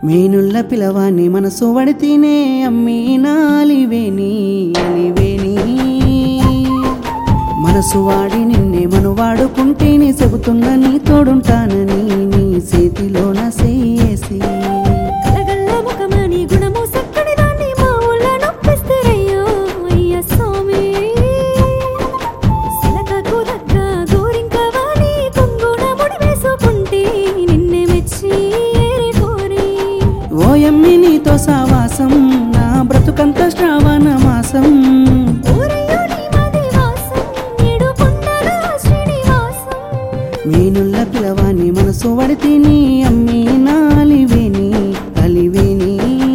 మేనుల్ల పిలవాని మనసు వడితేనే అమ్మి నాలివేని అలివేని మనసు వాడి నిన్నే మను వాడుకుంటేనే చెబుతున్న నీ తోడుంటానని నీ చేతిలోన సేసి కలగల్ల ముఖమని గుణము సక్కడి దాన్ని మా ఊళ్ళో నొప్పిస్తారయ్యో అయ్య స్వామి సిలకకు దగ్గ గోరింకవాణి కొంగున ముడి వేసుకుంటే నిన్నే మెచ్చి ఏరి కోరి ఓయమ్మి నీతో సావాసం నా బ్రతుకంత శ్రావణ మాసం ఊరయ్యో నీ మది వాసం ఏడు కొండల శ్రీనివాసం మీనుల్ల పిలవాని మనసు వడితేని అమ్మి నాలివేని అలివేని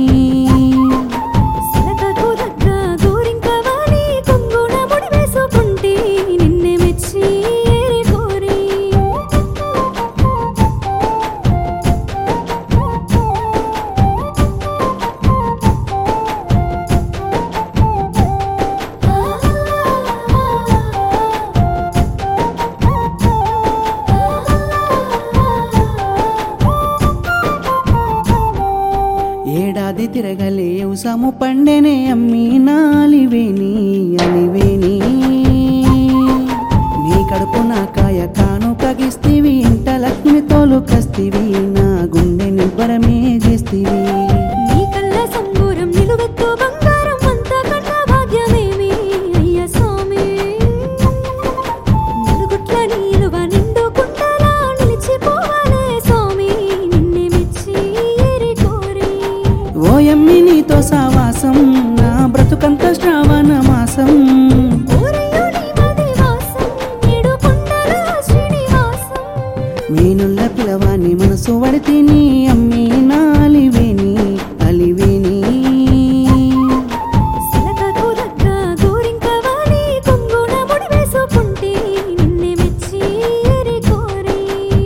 సిలకకు దగ్గ గోరింకవాణి కొంగున ముడి వేసుకుంటే నిన్నే మెచ్చి ఏరి కోరి ఏడాది తిరగలే ఉసాము పండెనే అమ్మి నాలివేని అలివేని నీ కడుపు నా కాయ కాను కగిస్తివి ఇంట లక్ష్మి తోలు కస్తివి నా గుండె నిబ్బరమే చేస్తివి నీ కళ్ళ సంబూరం నిలువెత్తు బంగారం అంతా కన్న భాగ్యమేమి అయ్య స్వామి నలుగుట్ల నీలువ నిండు కుండలా నిలిచిపోవాలే స్వామి నిన్నే మెచ్చి ఏరి కోరి ఓయమ్మి నీతో సావాసం నా బ్రతుకంత శ్రావణ మాసం ఊరయ్యో నీ మది వాసం ఏడు కొండల శ్రీనివాసం మీనుల్ల పిలవాని మనసు వడితేని అమ్మి నాలివేని అలివేని సిలకకు దగ్గ గోరింకవాణి కొంగున ముడి వేసుకుంటే నిన్నే మెచ్చి ఏరి కోరి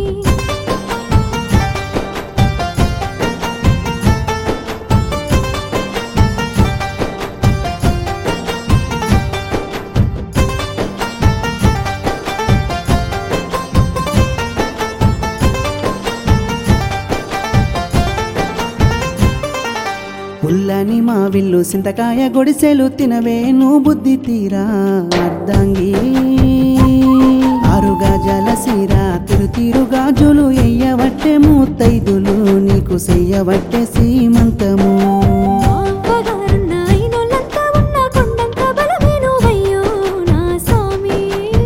పుల్లని మా విల్లు సింతకాయ గొడిసెలు తినవే నువ్వు బుద్ధి తీరా అర్ధంగి ఆరుగా జలసీరా తిరు తిరు గాజులు ఎయ్యవట్టె మూతైదులు నీకు సెయ్యవట్టె సీమంతము అవ్వగారున్న అయినోళ్ళంతా ఉన్న కొండంత బలమేనువయ్యో నా స్వామి.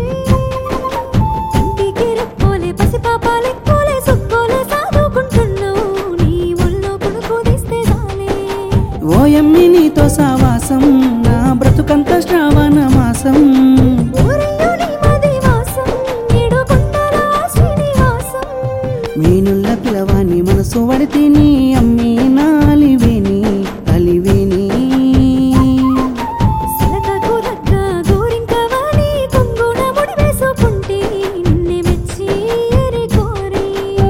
ఇంటికి రెప్పోలే పసిపాపాలెక్కోలే సుక్కోలే సాదుకుంటున్నావు. నీ ఒళ్ళో కునుకు తీస్తే చాలే. ఓయమ్మి నీతో సావాసం నా బ్రతుకంత శ్రావణ మాసం ఊరయ్యో నీ మది వాసం, ఏడు కొండల శ్రీనివాసం. మీనుల్ల పిలవాని మనసు వడితేని అమ్మి నాలివేని అలివేని సిలకకు దగ్గ గోరింకవాణి కొంగున ముడి వేసుకుంటే నిన్నే మెచ్చి ఏరి కోరి.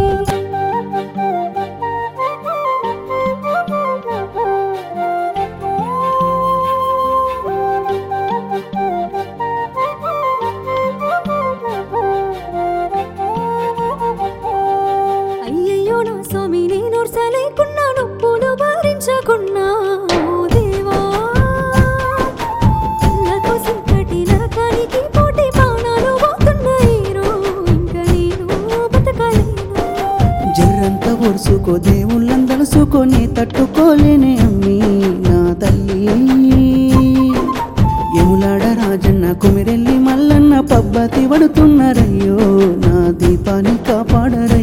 అయ్యయ్యో నా స్వామి నేను లేకున్నా నొప్పులు భరించకున్నా ఓ దేవా కళ్ళకు సింకటి నరకానికి పోటీ బాణాలు పోతున్నాయిరో ఇంక నేను బతకలేను జర్రంత ఒరుసుకో దేవుళ్ళందలుసుకోనే తట్టుకోలేనే అమ్మి నా తల్లి ఎములాడ రాజన్న కుమిరెల్లి మల్లన్న పబ్బతి పడుతున్నారయ్యో నా దీపాన్ని కాపాడరయ్యో